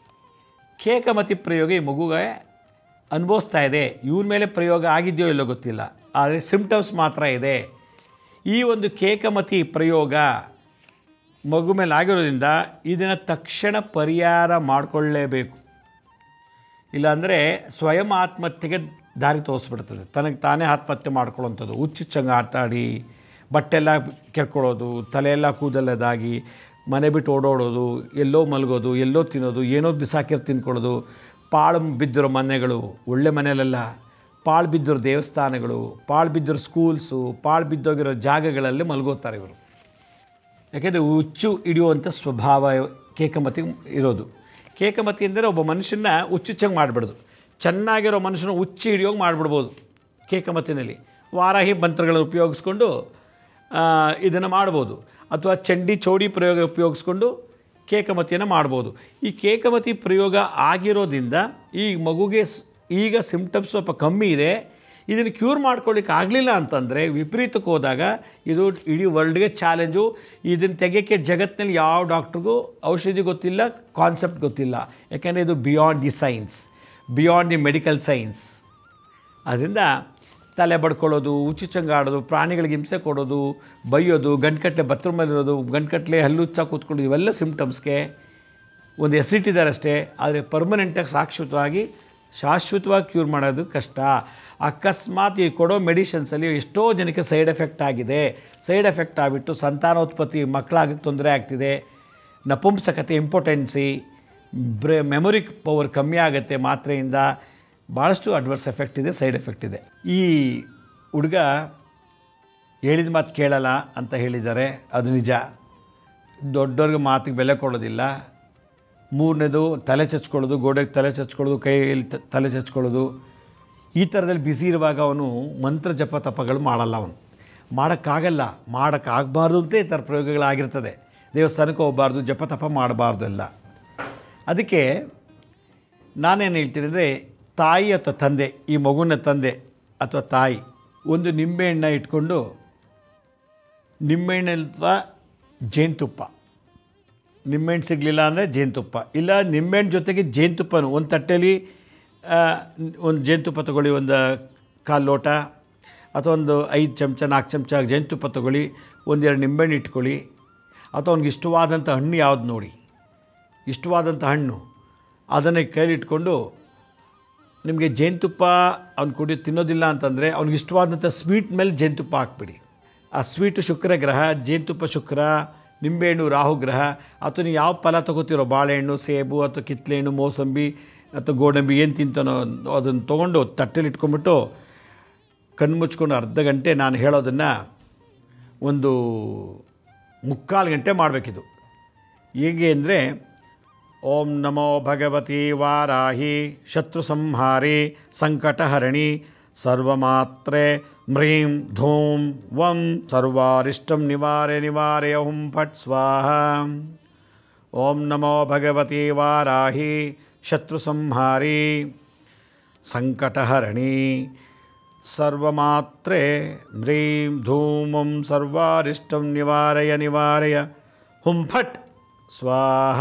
ಕೇಕಮತಿ ಪ್ರಯೋಗ ಈ ಮಗುಗೆ ಅನುಭವಿಸ್ತಾ ಇದೆ ಇವನ ಮೇಲೆ ಪ್ರಯೋಗ ಆಗಿದೆಯೋ ಇಲ್ಲೋ ಗೊತ್ತಿಲ್ಲ ಆದರೆ ಸಿಂಪ್ಟಮ್ಸ್ ಮಾತ್ರ ಇದೆ ಈ ಒಂದು ಕೇಕಮತಿ ಪ್ರಯೋಗ ಮಗು ಮೇಲೆ ಆಗಿರೋದ್ರಿಂದ ಇದನ್ನು ತಕ್ಷಣ ಪರಿಹಾರ ಮಾಡಿಕೊಳ್ಳೇಬೇಕು ಇಲ್ಲಾಂದರೆ ಸ್ವಯಂ ಆತ್ಮಹತ್ಯೆಗೆ ದಾರಿ ತೋರಿಸ್ಬಿಡ್ತದೆ ತನಗೆ ತಾನೇ ಆತ್ಮಹತ್ಯೆ ಮಾಡ್ಕೊಳ್ಳೋಂಥದ್ದು ಹುಚ್ಚುಚ್ಚಂಗೆ ಆಟ ಆಡಿ ಬಟ್ಟೆಲ್ಲ ಕೆರ್ಕೊಳ್ಳೋದು ತಲೆಯೆಲ್ಲ ಕೂದಲೆದಾಗಿ ಮನೆ ಬಿಟ್ಟು ಓಡೋಡೋದು ಎಲ್ಲೋ ಮಲಗೋದು ಎಲ್ಲೋ ತಿನ್ನೋದು ಏನೋ ಬಿಸಾಕಿರ್ ತಿನ್ಕೊಳ್ಳೋದು ಪಾಳು ಬಿದ್ದಿರೋ ಮನೆಗಳು ಒಳ್ಳೆ ಮನೆಯಲ್ಲೆಲ್ಲ ಪಾಳು ಬಿದ್ದಿರೋ ದೇವಸ್ಥಾನಗಳು ಪಾಳು ಬಿದ್ದಿರೋ ಸ್ಕೂಲ್ಸು ಪಾಳು ಬಿದ್ದೋಗಿರೋ ಜಾಗಗಳಲ್ಲಿ ಮಲಗೋತಾರೆ ಇವರು ಯಾಕೆಂದರೆ ಹುಚ್ಚು ಹಿಡಿಯುವಂಥ ಸ್ವಭಾವ ಕೇಕಮತಿ ಇರೋದು ಕೇಕಮತಿ ಅಂದರೆ ಒಬ್ಬ ಮನುಷ್ಯನ ಹುಚ್ಚುಚ್ಚಂಗೆ ಮಾಡಿಬಿಡೋದು ಚೆನ್ನಾಗಿರೋ ಮನುಷ್ಯನ ಹುಚ್ಚು ಹಿಡಿಯೋಂಗೆ ಮಾಡಿಬಿಡ್ಬೋದು ಕೇಕಮತಿನಲ್ಲಿ ವಾರಾಹಿ ಮಂತ್ರಗಳನ್ನು ಉಪಯೋಗಿಸ್ಕೊಂಡು ಇದನ್ನು ಮಾಡ್ಬೋದು ಅಥವಾ ಚಂಡಿ ಚೌಡಿ ಪ್ರಯೋಗ ಉಪಯೋಗಿಸ್ಕೊಂಡು ಕೇಕಮತಿಯನ್ನು ಮಾಡ್ಬೋದು ಈ ಕೇಕಮತಿ ಪ್ರಯೋಗ ಆಗಿರೋದ್ರಿಂದ ಈ ಮಗುಗೆ ಸ್- ಈಗ ಸಿಂಪ್ಟಮ್ಸ್ ಸ್ವಲ್ಪ ಕಮ್ಮಿ ಇದೆ ಇದನ್ನು ಕ್ಯೂರ್ ಮಾಡ್ಕೊಳ್ಳಿಕ್ಕೆ ಆಗಲಿಲ್ಲ ಅಂತಂದರೆ ವಿಪರೀತಕ್ಕೆ ಹೋದಾಗ ಇದು ಇಡೀ ವರ್ಲ್ಡ್ಗೆ ಚಾಲೆಂಜು ಇದನ್ನು ತೆಗೆಯೋಕ್ಕೆ ಜಗತ್ತಿನಲ್ಲಿ ಯಾವ ಡಾಕ್ಟ್ರಿಗೂ ಔಷಧಿ ಗೊತ್ತಿಲ್ಲ ಕಾನ್ಸೆಪ್ಟ್ ಗೊತ್ತಿಲ್ಲ ಯಾಕೆಂದರೆ ಇದು beyond the science beyond the medical science ಅದರಿಂದ ತಲೆ ಬಡ್ಕೊಳ್ಳೋದು ಉಚ್ಚುಚ್ಚಂಗಾಡೋದು ಪ್ರಾಣಿಗಳಿಗೆ ಹಿಂಸೆ ಕೊಡೋದು ಬೈಯೋದು ಗಂಟ್ಕಟ್ಲೆ ಬಾತ್ರೂಮಲ್ಲಿರೋದು ಗಂಟ್ಕಟ್ಲೆ ಹಲ್ಲುಚ್ಚ ಕೂತ್ಕೊಂಡು ಇವೆಲ್ಲ ಸಿಂಪ್ಟಮ್ಸ್ಗೆ ಒಂದು ಹೆಸರಿಟ್ಟಿದ್ದಾರೆ ಅಷ್ಟೇ ಆದರೆ ಪರ್ಮನೆಂಟಾಗಿ ಶಾಶ್ವತವಾಗಿ ಶಾಶ್ವತವಾಗಿ ಕ್ಯೂರ್ ಮಾಡೋದು ಕಷ್ಟ ಅಕಸ್ಮಾತ್ ಈ ಕೊಡೋ ಮೆಡಿಷನ್ಸಲ್ಲಿ ಎಷ್ಟೋ ಜನಕ್ಕೆ ಸೈಡ್ ಎಫೆಕ್ಟ್ ಆಗಿದೆ ಸೈಡ್ ಎಫೆಕ್ಟ್ ಆಗಿಬಿಟ್ಟು ಸಂತಾನೋತ್ಪತ್ತಿ ಮಕ್ಕಳಾಗಕ್ಕೆ ತೊಂದರೆ ಆಗ್ತಿದೆ ನಪುಂಸಕತೆ ಇಂಪಾರ್ಟೆನ್ಸಿ ಬ್ರೆ ಮೆಮೊರಿ ಪವರ್ ಕಮ್ಮಿ ಆಗುತ್ತೆ ಮಾತ್ರೆಯಿಂದ ಭಾಳಷ್ಟು ಅಡ್ವರ್ಸ್ ಎಫೆಕ್ಟ್ ಇದೆ ಸೈಡ್ ಎಫೆಕ್ಟ್ ಇದೆ ಈ ಹುಡುಗ ಹೇಳಿದ ಮಾತು ಕೇಳಲ್ಲ ಅಂತ ಹೇಳಿದ್ದಾರೆ ಅದು ನಿಜ ದೊಡ್ಡವ್ರಿಗೆ ಮಾತಿಗೆ ಬೆಲೆ ಕೊಡೋದಿಲ್ಲ ಮೂರನೇದು ತಲೆ ಚಚ್ಕೊಳ್ಳೋದು ಗೋಡೆಗೆ ತಲೆ ಚಚ್ಕೊಳ್ಳೋದು ಕೈಯಲ್ಲಿ ತ- ತಲೆ ಚಚ್ಕೊಳ್ಳೋದು ಈ ಥರದಲ್ಲಿ ಬ್ಯುಸಿ ಇರುವಾಗ ಅವನು ಮಂತ್ರ ಜಪ ತಪಗಳು ಮಾಡಲ್ಲ ಅವನು ಮಾಡೋಕ್ಕಾಗಲ್ಲ ಮಾಡೋಕ್ಕಾಗಬಾರ್ದು ಅಂತ ಈ ಥರ ಪ್ರಯೋಗಗಳಾಗಿರ್ತದೆ ದೇವಸ್ಥಾನಕ್ಕೆ ಹೋಗಬಾರ್ದು ಜಪ ತಪ ಮಾಡಬಾರ್ದು ಎಲ್ಲ ಅದಕ್ಕೆ ನಾನೇನು ಹೇಳ್ತೀನಿ ಅಂದರೆ ತಾಯಿ ಅಥವಾ ತಂದೆ ಈ ಮಗುವಿನ ತಂದೆ ಅಥವಾ ತಾಯಿ ಒಂದು ನಿಂಬೆಹಣ್ಣ ಇಟ್ಕೊಂಡು ನಿಂಬೆಹಣ್ಣು ಅಥವಾ ಜೇನುತುಪ್ಪ ನಿಂಬೆಹಣ್ಣು ಸಿಗಲಿಲ್ಲ ಅಂದರೆ ಜೇನುತುಪ್ಪ ಇಲ್ಲ ನಿಂಬೆಹಣ್ಣು ಜೊತೆಗೆ ಜೇನುತುಪ್ಪನೂ ಒಂದು ತಟ್ಟೆಯಲ್ಲಿ ಒಂದು ಜೇನುತುಪ್ಪ ತೊಗೊಳ್ಳಿ ಒಂದು ಕಾಲು ಲೋಟ ಅಥವಾ ಒಂದು ಐದು ಚಮಚ ನಾಲ್ಕು ಚಮಚ ಜೇನುತುಪ್ಪ ತೊಗೊಳ್ಳಿ ಒಂದೆರಡು ನಿಂಬೆಹಣ್ಣು ಇಟ್ಕೊಳ್ಳಿ ಅಥವಾ ಅವ್ನಿಗೆ ಇಷ್ಟವಾದಂಥ ಹಣ್ಣು ಯಾವ್ದು ನೋಡಿ ಇಷ್ಟವಾದಂಥ ಹಣ್ಣು ಅದನ್ನು ಕೈಲಿಟ್ಕೊಂಡು ನಿಮಗೆ ಜೇನುತುಪ್ಪ ಅವ್ನು ಕುಡಿ ತಿನ್ನೋದಿಲ್ಲ ಅಂತಂದರೆ ಅವ್ನಿಗೆ ಇಷ್ಟವಾದಂಥ ಸ್ವೀಟ್ ಮೇಲೆ ಜೇನುತುಪ್ಪ ಹಾಕ್ಬಿಡಿ ಆ ಸ್ವೀಟು ಶುಕ್ರ ಗ್ರಹ ಜೇನುತುಪ್ಪ ಶುಕ್ರ ನಿಂಬೆಹಣ್ಣು ರಾಹು ಗ್ರಹ ಅಥವಾ ನೀವು ಯಾವ ಫಲ ತಗೋತಿರೋ ಬಾಳೆಹಣ್ಣು ಸೇಬು ಅಥವಾ ಕಿತ್ಲೆಹಣ್ಣು ಮೋಸಂಬಿ ಅಥವಾ ಗೋಡಂಬಿ ಏನು ತಿಂತಾನೋ ಅದನ್ನು ತೊಗೊಂಡು ತಟ್ಟೆಲಿ ಇಟ್ಕೊಂಡ್ಬಿಟ್ಟು ಕಣ್ಣು ಮುಚ್ಕೊಂಡು ಅರ್ಧ ಗಂಟೆ ನಾನು ಹೇಳೋದನ್ನು ಒಂದು ಮುಕ್ಕಾಲು ಗಂಟೆ ಮಾಡಬೇಕಿದು ಹೇಗೆ ಅಂದರೆ ಓಂ ನಮೋ ಭಗವತಿ ವಾರಾಹಿ ಶತ್ರು ಸಂಹಾರಿ ಸಂಕಟಹರಣಿ ಸರ್ವಮಾತ್ರೆ ಮ್ರೀಂ ಧೂಂ ವಂ ಸರ್ವಾರಿಷ್ಟಂ ನಿವಾರೆ ನಿವಾರಯ ಹುಂ ಫಟ್ ಸ್ವಾಹ ಓಂ ನಮೋ ಭಗವತಿ ವಾರಾಹಿ ಶತ್ರು ಸಂಹಾರಿ ಸಂಕಟಹರಣಿ ಸರ್ವಮಾತ್ರೆ ಮ್ರೀಂ ಧೂಮಂ ಸರ್ವಾರಿಷ್ಟಂ ನಿವಾರಯ ನಿವಾರಯ ಹುಂ ಫಟ್ ಸ್ವಾಹ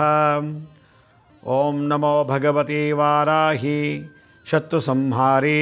ಓಂ ನಮೋ ಭಗವತಿ ವಾರಾಹಿ ಶತ್ರು ಸಂಹಾರಿ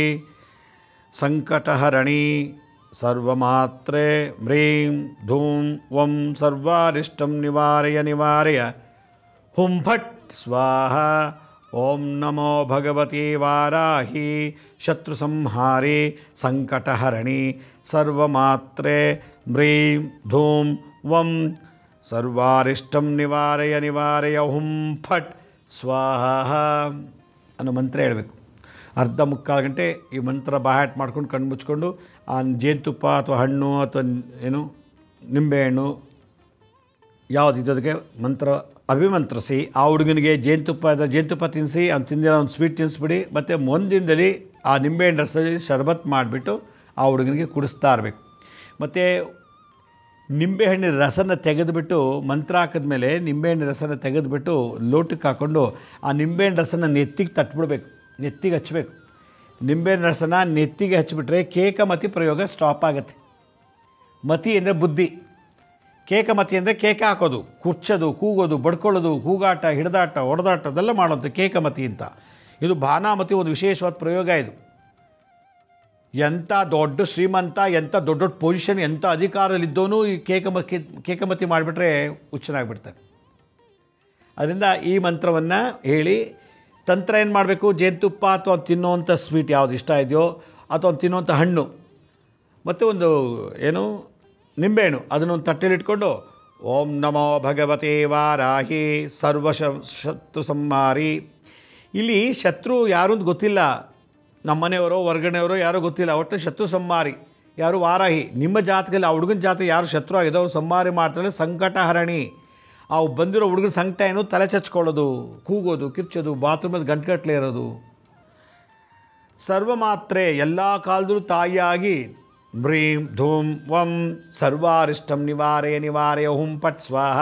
ಸಂಕಟಹರಣಿ ಸರ್ವಮಾತ್ರೆ ಮ್ರೀಂ ಧೂಂ ವಂ ಸರ್ವಾರಿಷ್ಟಂ ನಿವಾರಯ ನಿವಾರಯ ಹುಂ ಫಟ್ ಸ್ವಾಹ ಓಂ ನಮೋ ಭಗವತಿ ವಾರಾಹಿ ಶತ್ರು ಸಂಹಾರಿ ಸಂಕಟಹರಣಿ ಸರ್ವಮಾತ್ರೆ ಮ್ರೀಂ ಧೂಂ ವಂ ಸರ್ವಾರಿಷ್ಟಂ ನಿವಾರಯ ನಿವಾರಯ ಹುಂ ಫಟ್ ಸ್ವಾಹ ಅನ್ನೋ ಮಂತ್ರ ಹೇಳಬೇಕು ಅರ್ಧ ಮುಕ್ಕಾಲು ಗಂಟೆ ಈ ಮಂತ್ರ ಬಾಯಾಟ್ ಮಾಡ್ಕೊಂಡು ಕಣ್ಣು ಮುಚ್ಕೊಂಡು ಆ ಜೇನುತುಪ್ಪ ಅಥವಾ ಹಣ್ಣು ಅಥವಾ ಏನು ನಿಂಬೆಹಣ್ಣು ಯಾವುದು ಇದಕ್ಕೆ ಮಂತ್ರ ಅಭಿಮಂತ್ರಿಸಿ ಆ ಹುಡುಗನಿಗೆ ಜೇನುತುಪ್ಪ ಇದ್ದ ಜೇನುತುಪ್ಪ ತಿನ್ನಿಸಿ ಅವ್ನು ತಿಂದಿರೋ ಒಂದು ಸ್ವೀಟ್ ತಿನ್ನಿಸ್ಬಿಡಿ ಮತ್ತು ಮುಂದಿನದಲ್ಲಿ ಆ ನಿಂಬೆಹಣ್ಣು ರಸದಲ್ಲಿ ಶರ್ಬತ್ ಮಾಡಿಬಿಟ್ಟು ಆ ಹುಡುಗನಿಗೆ ಕುಡಿಸ್ತಾ ಇರಬೇಕು ಮತ್ತು ನಿಂಬೆಹಣ್ಣಿನ ರಸನ ತೆಗೆದುಬಿಟ್ಟು ಮಂತ್ರ ಹಾಕಿದ್ಮೇಲೆ ನಿಂಬೆಹಣ್ಣಿನ ರಸನ ತೆಗೆದುಬಿಟ್ಟು ಲೋಟಕ್ಕೆ ಹಾಕ್ಕೊಂಡು ಆ ನಿಂಬೆಹಣ್ಣು ರಸನ ನೆತ್ತಿಗೆ ತಟ್ಬಿಡ್ಬೇಕು ನೆತ್ತಿಗೆ ಹಚ್ಚಬೇಕು ನಿಂಬೆಹಣ್ಣು ರಸನ ನೆತ್ತಿಗೆ ಹಚ್ಚಿಬಿಟ್ರೆ ಕೇಕಮತಿ ಪ್ರಯೋಗ ಸ್ಟಾಪ್ ಆಗುತ್ತೆ ಮತಿ ಅಂದರೆ ಬುದ್ಧಿ ಕೇಕಮತಿ ಅಂದರೆ ಕೇಕ ಹಾಕೋದು ಕುರ್ಚೋದು ಕೂಗೋದು ಬಡ್ಕೊಳ್ಳೋದು ಕೂಗಾಟ ಹಿಡಿದಾಟ ಹೊಡೆದಾಟ ಅದೆಲ್ಲ ಮಾಡೋದು ಕೇಕಮತಿ ಅಂತ ಇದು ಭಾನಾಮತಿ ಒಂದು ವಿಶೇಷವಾದ ಪ್ರಯೋಗ ಇದು ಎಂಥ ದೊಡ್ಡ ಶ್ರೀಮಂತ ಎಂಥ ದೊಡ್ಡ ದೊಡ್ಡ ಪೊಸಿಷನ್ ಎಂಥ ಅಧಿಕಾರದಲ್ಲಿದ್ದವನು ಈ ಕೇಕಮತಿ ಕೇಕಮತಿ ಮಾಡಿಬಿಟ್ರೆ ಹುಚ್ಚನಾಗ್ಬಿಡ್ತಾನೆ ಅದರಿಂದ ಈ ಮಂತ್ರವನ್ನು ಹೇಳಿ ತಂತ್ರ ಏನು ಮಾಡಬೇಕು ಜೇನುತುಪ್ಪ ಅಥವಾ ಅವ್ನು ತಿನ್ನೋವಂಥ ಸ್ವೀಟ್ ಯಾವುದು ಇಷ್ಟ ಇದೆಯೋ ಅಥವಾ ಅವ್ನು ತಿನ್ನೋವಂಥ ಹಣ್ಣು ಮತ್ತು ಒಂದು ಏನು ನಿಂಬೆಹಣ್ಣು ಅದನ್ನೊಂದು ತಟ್ಟೆಲಿ ಇಟ್ಕೊಂಡು ಓಂ ನಮೋ ಭಗವತೆ ವಾರಾಹಿ ಸರ್ವ ಶ- ಶತ್ರು ಸಂಹಾರಿ ಇಲ್ಲಿ ಶತ್ರು ಯಾರು ಅಂತ ಗೊತ್ತಿಲ್ಲ ನಮ್ಮನೆಯವರೋ ಹೊರ್ಗಡೆಯವರೋ ಯಾರೋ ಗೊತ್ತಿಲ್ಲ ಒಟ್ಟು ಶತ್ರು ಸಂಹಾರಿ ಯಾರು ವಾರಾಹಿ ನಿಮ್ಮ ಜಾತಕದಲ್ಲಿ ಆ ಹುಡುಗನ ಜಾತಕ ಯಾರು ಶತ್ರು ಆಗಿದೆ ಅವ್ರು ಸಂಹಾರಿ ಮಾಡ್ತಾರೆ ಸಂಕಟ ಹರಣಿ ಆ ಬಂದಿರೋ ಹುಡುಗನ ಸಂಕಟ ಏನು ತಲೆ ಚಚ್ಕೊಳ್ಳೋದು ಕೂಗೋದು ಕಿರ್ಚೋದು ಬಾತ್ರೂಮಲ್ಲಿ ಗಂಟುಗಟ್ಟಲೆ ಇರೋದು ಸರ್ವಮಾತ್ರೆ ಎಲ್ಲ ಕಾಲದಲ್ಲೂ ತಾಯಿಯಾಗಿ ಮ್ರೀಂ ಧೂಂ ವಂ ಸರ್ವಾರಿಷ್ಟಂ ನಿವಾರಯ ನಿವಾರಯ ಹುಂ ಪಟ್ ಸ್ವಾಹ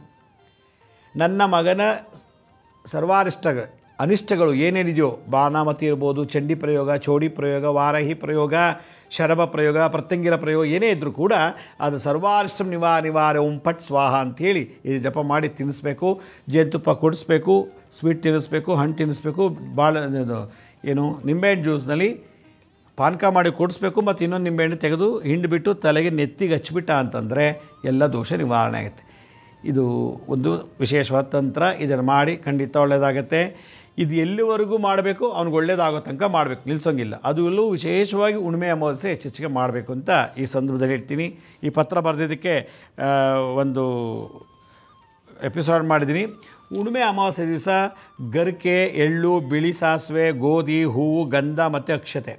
ನನ್ನ ಮಗನ ಸರ್ವಾರಿಷ್ಟಗಳು ಅನಿಷ್ಟಗಳು ಏನೇನಿದೆಯೋ ಬಾಣಾಮತಿ ಇರ್ಬೋದು ಚಂಡಿ ಪ್ರಯೋಗ ಚೌಡಿ ಪ್ರಯೋಗ ವಾರಾಹಿ ಪ್ರಯೋಗ ಶರಭ ಪ್ರಯೋಗ ಪ್ರತ್ಯಂಗಿರ ಪ್ರಯೋಗ ಏನೇ ಇದ್ದರೂ ಕೂಡ ಅದು ಸರ್ವಾರಿಷ್ಟಂ ನಿವಾರ ನಿವಾರ ಓಂ ಪಟ್ ಸ್ವಾಹ ಅಂಥೇಳಿ ಇದು ಜಪ ಮಾಡಿ ತಿನ್ನಿಸ್ಬೇಕು ಜೇನುತುಪ್ಪ ಕುಡಿಸ್ಬೇಕು ಸ್ವೀಟ್ ತಿನ್ನಿಸ್ಬೇಕು ಹಣ್ಣು ತಿನ್ನಿಸ್ಬೇಕು ಭಾಳ ಇದು ಏನು ನಿಂಬೆಹಣ್ಣು ಜ್ಯೂಸ್ನಲ್ಲಿ ಪಾನಕ ಮಾಡಿ ಕುಡಿಸ್ಬೇಕು ಮತ್ತು ಇನ್ನೊಂದು ನಿಂಬೆಹಣ್ಣು ತೆಗೆದು ಹಿಂಡಿಬಿಟ್ಟು ತಲೆಗೆ ನೆತ್ತಿಗೆ ಹಚ್ಬಿಟ್ಟ ಅಂತಂದರೆ ಎಲ್ಲ ದೋಷ ನಿವಾರಣೆ ಆಗುತ್ತೆ ಇದು ಒಂದು ವಿಶೇಷವಾದ ತಂತ್ರ ಇದನ್ನು ಮಾಡಿ ಖಂಡಿತ ಒಳ್ಳೆಯದಾಗತ್ತೆ ಇದು ಎಲ್ಲಿವರೆಗೂ ಮಾಡಬೇಕು ಅವ್ನಿಗೆ ಒಳ್ಳೇದಾಗೋ ತನಕ ಮಾಡಬೇಕು ನಿಲ್ಲಿಸೋಂಗಿಲ್ಲ ಅದು ಎಲ್ಲೂ ವಿಶೇಷವಾಗಿ ಉಣ್ಮೆ ಅಮಾವಾಸ್ಯೆ ಹೆಚ್ಚೆಚ್ಚಿಗೆ ಮಾಡಬೇಕು ಅಂತ ಈ ಸಂದರ್ಭದಲ್ಲಿ ಹೇಳ್ತೀನಿ ಈ ಪತ್ರ ಬರೆದಿದ್ದಕ್ಕೆ ಆ, ಒಂದು ಎಪಿಸೋಡ್ ಮಾಡಿದ್ದೀನಿ ಉಣ್ಮೆ ಅಮಾವಾಸ್ಯೆ ದಿವಸ ಗರಿಕೆ ಎಳ್ಳು ಬಿಳಿ ಸಾಸಿವೆ ಗೋಧಿ ಹೂವು ಗಂಧ ಮತ್ತು ಅಕ್ಷತೆ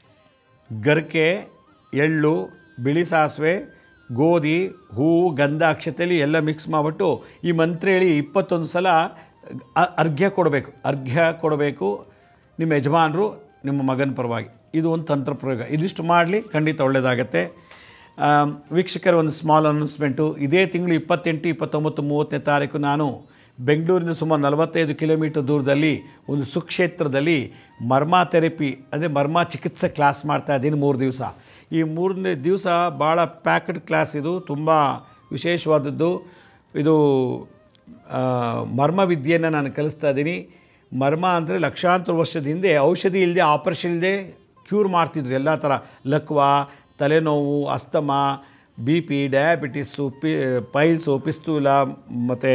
ಗರಿಕೆ ಎಳ್ಳು ಬಿಳಿ ಸಾಸಿವೆ ಗೋಧಿ ಹೂವು ಗಂಧ ಅಕ್ಷತೆಯಲ್ಲಿ ಎಲ್ಲ ಮಿಕ್ಸ್ ಮಾಡಿಬಿಟ್ಟು ಈ ಮಂತ್ರ ಹೇಳಿ ಇಪ್ಪತ್ತೊಂದು ಸಲ ಅ- ಅರ್ಘ್ಯ ಕೊಡಬೇಕು ಅರ್ಘ್ಯ ಕೊಡಬೇಕು ನಿಮ್ಮ ಯಜಮಾನರು ನಿಮ್ಮ ಮಗನ ಪರವಾಗಿ ಇದು ಒಂದು ತಂತ್ರ ಪ್ರಯೋಗ ಇದಿಷ್ಟು ಮಾಡಲಿ ಖಂಡಿತ ಒಳ್ಳೆಯದಾಗತ್ತೆ ಆಮ್, ವೀಕ್ಷಕರ ಒಂದು ಸ್ಮಾಲ್ ಅನೌನ್ಸ್ಮೆಂಟು ಇದೇ ತಿಂಗಳು ಇಪ್ಪತ್ತೆಂಟು ಇಪ್ಪತ್ತೊಂಬತ್ತು ಮೂವತ್ತನೇ ತಾರೀಕು ನಾನು ಬೆಂಗಳೂರಿನ ಸುಮಾರು ನಲವತ್ತೈದು ಕಿಲೋಮೀಟರ್ ದೂರದಲ್ಲಿ ಒಂದು ಸುಕ್ಷೇತ್ರದಲ್ಲಿ ಮರ್ಮಾ ಥೆರಪಿ ಅಂದರೆ ಮರ್ಮಾ ಚಿಕಿತ್ಸೆ ಕ್ಲಾಸ್ ಮಾಡ್ತಾ ಇದ್ದೀನಿ ಮೂರು ದಿವಸ ಈ ಮೂರನೇ ದಿವಸ ಭಾಳ ಪ್ಯಾಕ್ಡ್ ಕ್ಲಾಸ್ ಇದು ತುಂಬ ವಿಶೇಷವಾದದ್ದು ಇದು ಆ, ಮರ್ಮ ವಿದ್ಯೆಯನ್ನು ನಾನು ಕಲಿಸ್ತಾ ಇದ್ದೀನಿ ಮರ್ಮ ಅಂದರೆ ಲಕ್ಷಾಂತರ ವರ್ಷದ ಹಿಂದೆ ಔಷಧಿ ಇಲ್ಲದೆ ಆಪರೇಷನ್ ಇಲ್ಲದೆ ಕ್ಯೂರ್ ಮಾಡ್ತಿದ್ರು ಎಲ್ಲ ಥರ ಲಕ್ವಾ ತಲೆನೋವು ಅಸ್ತಮ ಬಿ ಪಿ ಡಯಾಬಿಟಿಸು ಪಿ ಪೈಲ್ಸು ಪಿಸ್ತೂಲ ಮತ್ತು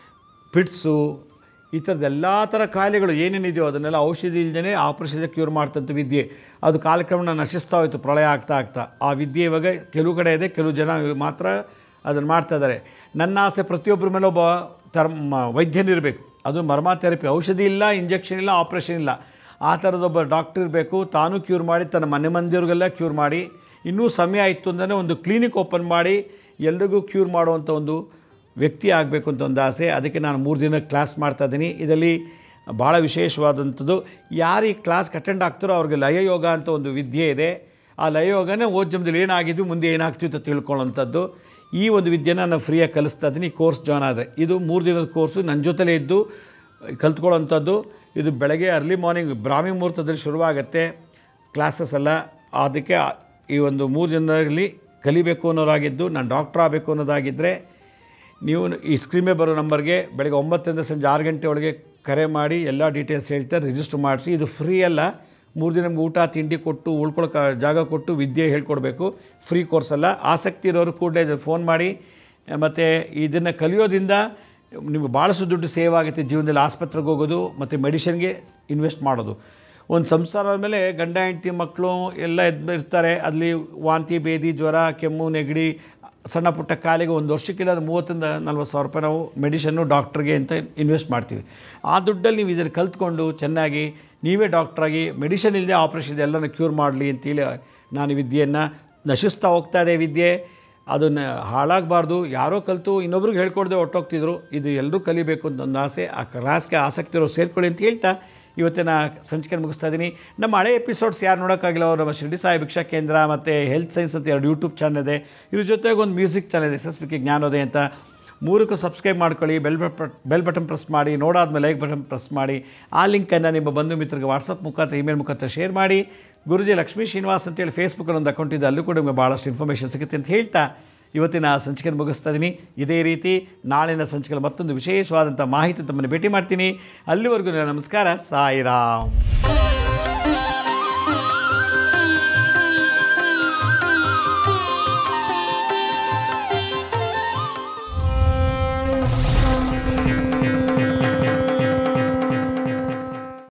ಫಿಟ್ಸು ಈ ಥರದ ಎಲ್ಲ ಥರ ಕಾಯಿಲೆಗಳು ಏನೇನಿದೆಯೋ ಅದನ್ನೆಲ್ಲ ಔಷಧಿ ಇಲ್ಲದೇ ಆಪರೇಷನ್ ಕ್ಯೂರ್ ಮಾಡ್ತಂಥ ವಿದ್ಯೆ ಅದು ಕಾಲಕ್ರಮೇಣ ನಶಿಸ್ತಾ ಹೋಯಿತು ಪ್ರಳಯ ಆಗ್ತಾ ಆಗ್ತಾ ಆ ವಿದ್ಯೆ ಇವಾಗ ಕೆಲವು ಕಡೆ ಇದೆ ಕೆಲವು ಜನ ಮಾತ್ರ ಅದನ್ನು ಮಾಡ್ತಾ ಇದ್ದಾರೆ ನನ್ನ ಆಸೆ ಪ್ರತಿಯೊಬ್ಬರ ಮೇಲೆ ಒಬ್ಬ ತರ್ಮ ವೈದ್ಯನಿರಬೇಕು ಅದು ಮರ್ಮ ಥೆರಪಿ ಔಷಧಿ ಇಲ್ಲ ಇಂಜೆಕ್ಷನ್ ಇಲ್ಲ ಆಪ್ರೇಷನ್ ಇಲ್ಲ ಆ ಥರದೊಬ್ಬ ಡಾಕ್ಟ್ರ್ ಇರಬೇಕು ತಾನು ಕ್ಯೂರ್ ಮಾಡಿ ತನ್ನ ಮನೆ ಮಂದಿಯವ್ರಿಗೆಲ್ಲ ಕ್ಯೂರ್ ಮಾಡಿ ಇನ್ನೂ ಸಮಯ ಇತ್ತು ಅಂದರೆ ಒಂದು ಕ್ಲಿನಿಕ್ ಓಪನ್ ಮಾಡಿ ಎಲ್ರಿಗೂ ಕ್ಯೂರ್ ಮಾಡುವಂಥ ಒಂದು ವ್ಯಕ್ತಿ ಆಗಬೇಕು ಅಂತ ಒಂದು ಆಸೆ ಅದಕ್ಕೆ ನಾನು ಮೂರು ದಿನ ಕ್ಲಾಸ್ ಮಾಡ್ತಾ ಇದ್ದೀನಿ ಇದರಲ್ಲಿ ಭಾಳ ವಿಶೇಷವಾದಂಥದ್ದು ಯಾರು ಈ ಕ್ಲಾಸ್ಗೆ ಅಟೆಂಡ್ ಆಗ್ತಾರೋ ಅವ್ರಿಗೆ ಲಯಯೋಗ ಅಂತ ಒಂದು ವಿದ್ಯೆ ಇದೆ ಆ ಲಯಯೋಗನೇ ಓದ್ ಜನ್ಮದಲ್ಲಿ ಏನಾಗಿದ್ವಿ ಮುಂದೆ ಏನಾಗ್ತೀವಿ ಅಂತ ತಿಳ್ಕೊಳ್ಳೋಂಥದ್ದು ಈ ಒಂದು ವಿದ್ಯೆನ ನಾನು ಫ್ರೀಯಾಗಿ ಕಲಿಸ್ತಾ ಇದ್ದೀನಿ ಕೋರ್ಸ್ ಜಾಯ್ನ್ ಆದರೆ ಇದು ಮೂರು ದಿನದ ಕೋರ್ಸು ನನ್ನ ಜೊತೆಲೇ ಇದ್ದು ಕಲ್ತ್ಕೊಳ್ಳೋಂಥದ್ದು ಇದು ಬೆಳಗ್ಗೆ ಅರ್ಲಿ ಮಾರ್ನಿಂಗ್ ಬ್ರಾಹ್ಮಿ ಮುಹೂರ್ತದಲ್ಲಿ ಶುರುವಾಗುತ್ತೆ ಕ್ಲಾಸಸ್ ಎಲ್ಲ ಅದಕ್ಕೆ ಈ ಒಂದು ಮೂರು ದಿನದಲ್ಲಿ ಕಲಿಬೇಕು ಅನ್ನೋರಾಗಿದ್ದು ನಾನು ಡಾಕ್ಟ್ರ್ ಆಗಬೇಕು ಅನ್ನೋದಾಗಿದ್ದರೆ ನೀವು ಈ ಸ್ಕ್ರೀನ್ ಮೇಲೆ ಬರೋ ನಂಬರ್ಗೆ ಬೆಳಗ್ಗೆ ಒಂಬತ್ತರಿಂದ ಸಂಜೆ ಆರು ಗಂಟೆ ಒಳಗೆ ಕರೆ ಮಾಡಿ ಎಲ್ಲ ಡೀಟೇಲ್ಸ್ ಹೇಳ್ತಾರೆ ರಿಜಿಸ್ಟರ್ ಮಾಡಿಸಿ ಇದು ಫ್ರೀ ಅಲ್ಲ ಮೂರು ದಿನ ನಮ್ಗೆ ಊಟ ತಿಂಡಿ ಕೊಟ್ಟು ಉಳ್ಕೊಳಕ್ಕೆ ಜಾಗ ಕೊಟ್ಟು ವಿದ್ಯೆ ಹೇಳ್ಕೊಡ್ಬೇಕು ಫ್ರೀ ಕೋರ್ಸ್ ಅಲ್ಲ ಆಸಕ್ತಿ ಇರೋರು ಕೂಡಲೇ ಫೋನ್ ಮಾಡಿ ಮತ್ತು ಇದನ್ನು ಕಲಿಯೋದ್ರಿಂದ ನಿಮಗೆ ಭಾಳಷ್ಟು ದುಡ್ಡು ಸೇವ್ ಆಗುತ್ತೆ ಜೀವನದಲ್ಲಿ ಆಸ್ಪತ್ರೆಗೆ ಹೋಗೋದು ಮತ್ತು ಮೆಡಿಷನ್ಗೆ ಇನ್ವೆಸ್ಟ್ ಮಾಡೋದು ಒಂದು ಸಂಸಾರ ಮೇಲೆ ಗಂಡ ಹೆಂಡತಿ ಮಕ್ಕಳು ಎಲ್ಲ ಎದ್ದು ಇರ್ತಾರೆ ಅಲ್ಲಿ ವಾಂತಿ ಭೇದಿ ಜ್ವರ ಕೆಮ್ಮು ನೆಗಡಿ ಸಣ್ಣ ಪುಟ್ಟ ಕಾಲಿಗೆ ಒಂದು ವರ್ಷಕ್ಕಿಲ್ಲ ಮೂವತ್ತರಿಂದ ನಲ್ವತ್ತು ಸಾವಿರ ರೂಪಾಯಿ ನಾವು ಮೆಡಿಷನ್ನು ಡಾಕ್ಟ್ರಿಗೆ ಅಂತ ಇನ್ವೆಸ್ಟ್ ಮಾಡ್ತೀವಿ ಆ ದುಡ್ಡಲ್ಲಿ ನೀವು ಇದನ್ನು ಕಲ್ತ್ಕೊಂಡು ಚೆನ್ನಾಗಿ ನೀವೇ ಡಾಕ್ಟ್ರಾಗಿ ಮೆಡಿಷನ್ ಇಲ್ಲದೆ ಆಪ್ರೇಷನ್ ಎಲ್ಲನೂ ಕ್ಯೂರ್ ಮಾಡಲಿ ಅಂತೇಳಿ ನಾನು ಈ ವಿದ್ಯೆಯನ್ನು ನಶಿಸ್ತಾ ಹೋಗ್ತಾ ಇದೆ ವಿದ್ಯೆ ಅದನ್ನು ಹಾಳಾಗಬಾರ್ದು ಯಾರೋ ಕಲಿತು ಇನ್ನೊಬ್ರಿಗೆ ಹೇಳ್ಕೊಡ್ದೆ ಹೊಟ್ಟೋಗ್ತಿದ್ರು ಇದು ಎಲ್ಲರೂ ಕಲಿಬೇಕು ಅಂತ ಒಂದು ಆಸೆ ಆ ಕ್ಲಾಸ್ಗೆ ಆಸಕ್ತಿ ಇರೋ ಸೇರ್ಕೊಳ್ಳಿ ಅಂತ ಹೇಳ್ತಾ ಇವತ್ತಿನ ಸಂಚಿಕೆ ಮುಗಿಸ್ತಾ ಇದ್ದೀನಿ ನಮ್ಮ ಹಳೆ ಎಪಿಸೋಡ್ಸ್ ಯಾರು ನೋಡೋಕ್ಕಾಗಿಲ್ಲ ಅವರು ನಮ್ಮ ಶಿರ್ಡಿ ಸಾಯಿ ಭಿಕ್ಷಾ ಕೇಂದ್ರ ಮತ್ತು ಹೆಲ್ತ್ ಸೈನ್ಸ್ ಅಂತ ಎರಡು ಯೂಟ್ಯೂಬ್ ಚಾನಲ್ ಇದೆ ಇದ್ರ ಜೊತೆಗೆ ಒಂದು ಮ್ಯೂಸಿಕ್ ಚಾನಲ್ ಇದೆ ಎಸ್ ಎಸ್ ಪಿ ಜ್ಞಾನೋದಯ ಅಂತ ಮೂರಕ್ಕೂ ಸಬ್ಸ್ಕ್ರೈಬ್ ಮಾಡ್ಕೊಳ್ಳಿ bell but bell button press ಮಾಡಿ ನೋಡಾದ್ಮೇಲೆ ಲೈಕ್ ಬಟನ್ ಪ್ರೆಸ್ ಮಾಡಿ ಆ ಲಿಂಕನ್ನು ನಿಮ್ಮ ಬಂಧು ಮಿತ್ರರಿಗೆ ವಾಟ್ಸಪ್ ಮುಖಾಂತರ ಇಮೇಲ್ ಮುಖಾಂತರ ಶೇರ್ ಮಾಡಿ ಗುರುಜಿ ಲಕ್ಷ್ಮೀ ಶ್ರೀನಿವಾಸ್ ಅಂತೇಳಿ ಫೇಸ್ಬುಕ್ಕಲ್ಲಿ ಒಂದು ಅಕೌಂಟ್ ಇದೆ ಅಲ್ಲೂ ಕೂಡ ನಿಮಗೆ ಭಾಳಷ್ಟು ಇನ್ಫಾರ್ಮೇಷನ್ ಸಿಗುತ್ತೆ ಅಂತ ಹೇಳ್ತಾ ಇವತ್ತಿನ ಸಂಚಿಕೆ ಮುಗಿಸ್ತಾ ಇದ್ದೀನಿ ಇದೇ ರೀತಿ ನಾಳಿನ ಸಂಚಿಕೆಯಲ್ಲಿ ಮತ್ತೊಂದು ವಿಶೇಷವಾದಂಥ ಮಾಹಿತಿ ತಮ್ಮನ್ನು ಭೇಟಿ ಮಾಡ್ತೀನಿ ಅಲ್ಲಿವರೆಗೂ ನನ್ನ ನಮಸ್ಕಾರ ಸಾಯಿರಾಮ್